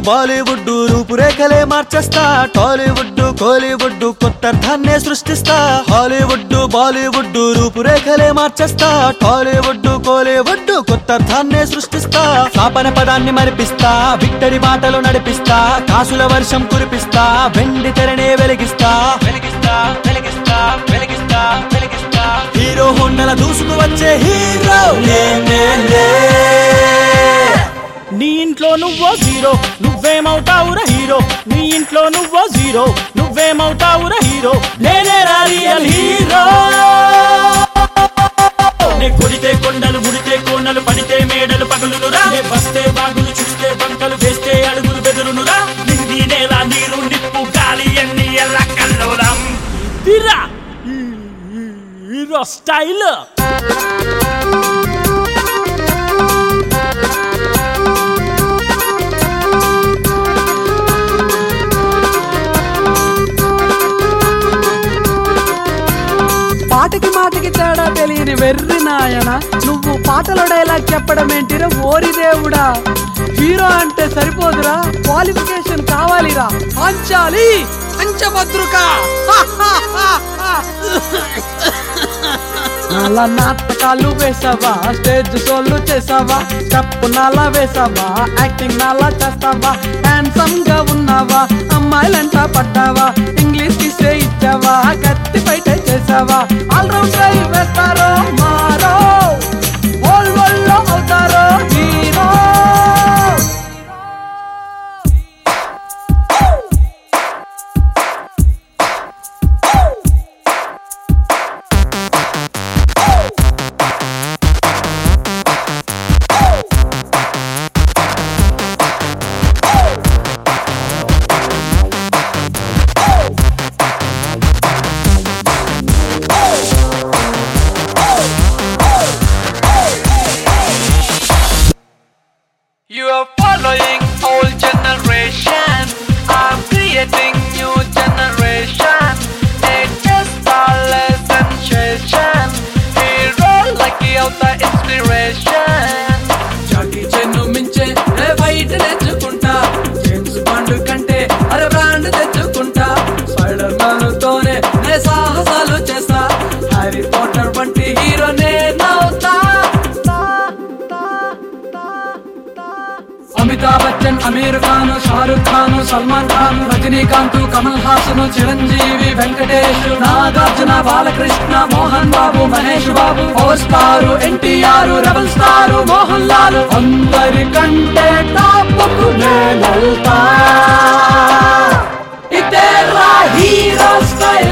బాలీవుడ్ రూపురేఖలే మార్చేస్తా టాలీవుడ్ కోలీవుడ్ కొత్త అర్థాన్నే సృష్టిస్తా హాలీవుడ్ బాలీవుడ్ రూపురేఖలే మార్చేస్తా టాలీవుడ్ కోలీవుడ్ కొత్త అర్థాన్నే సృష్టిస్తా స్థాపన పదాన్ని మరిపిస్తా విక్టరీ బాటలు నడిపిస్తా కాసుల వర్షం కురిపిస్తా వెండి తెరనే వెలిగిస్తా వెలిగిస్తా వెలిగిస్తా వెలిగిస్తా వెలిగిస్తా హీరో హోండల దూసుకు వచ్చే హీరో నేనే నీ ఇంట్లో నువ్వో జీరో నువ్వేమవుతావురా హీరో నీ ఇంట్లో నువ్వో జీరో నువ్వేమవుతావురా హీరో నేనే రియల్ హీరో నే కొడితే కొండలు ముడితే కోనలు పడితే మేడలు పగులునురా నే వస్తే బాగులు చూస్తే బంకలు వేస్తే అడుగులు బెదురునురా నింగి నేల నీరు నిప్పు గాలి అన్ని ఎల్ల కల్లోలం తీరా హీరో స్టైల్ పాటకి మాటకి తేడా తెలియని వెర్రి నాయన నువ్వు పాటలో డైలాగ్ చెప్పడం ఏంటిరా ఓరి దేవుడా హీరో అంటే సరిపోదురా క్వాలిఫికేషన్ కావాలిరా అంచాలి అంచభద్రుక అలా నాటకాలు వేసావా స్టేజ్ షోలు చేసావా స్టెప్ నాలా వేసావా యాక్టింగ్ నాలా చేస్తావా హ్యాండ్సమ్ గా ఉన్నావా అమ్మాయిలంట పడ్డావా ఇంగ్లీష్ కిసే ఇచ్చావా కత్తి బయట చేసావా ఆల్ రౌండ్ డ్రైవ్ వేస్తారో మారో ఓల్ వల్లో అవుతారో hero You are following old generation. I'm creating new generation. It's just all a sensation. Hero like you the inspiration. Jackie చెన్ను మించే రే బయట తెచ్చుకుంటా జేమ్స్ బాండ్ కంటే అరే బ్రాండ్ తెచ్చుకుంటా స్పైడర్ మ్యాన్ తోనే నే సాహసాలు చేస్తా హ్యారీ పాటర్ వంటి హీరో నేనవుతా Amitabh Bachchan Aamir Khan Shahrukh Khan Salman Khan Rajinikanth Kamal Haasan Chiranjeevi Venkatesh Nagarjuna Balakrishna Mohan Babu Mahesh Babu power star NTR rebel star Mohan Lal అందరికంటే టాప్ నేనెళ్తా ఇదేరా హీరో స్టైల్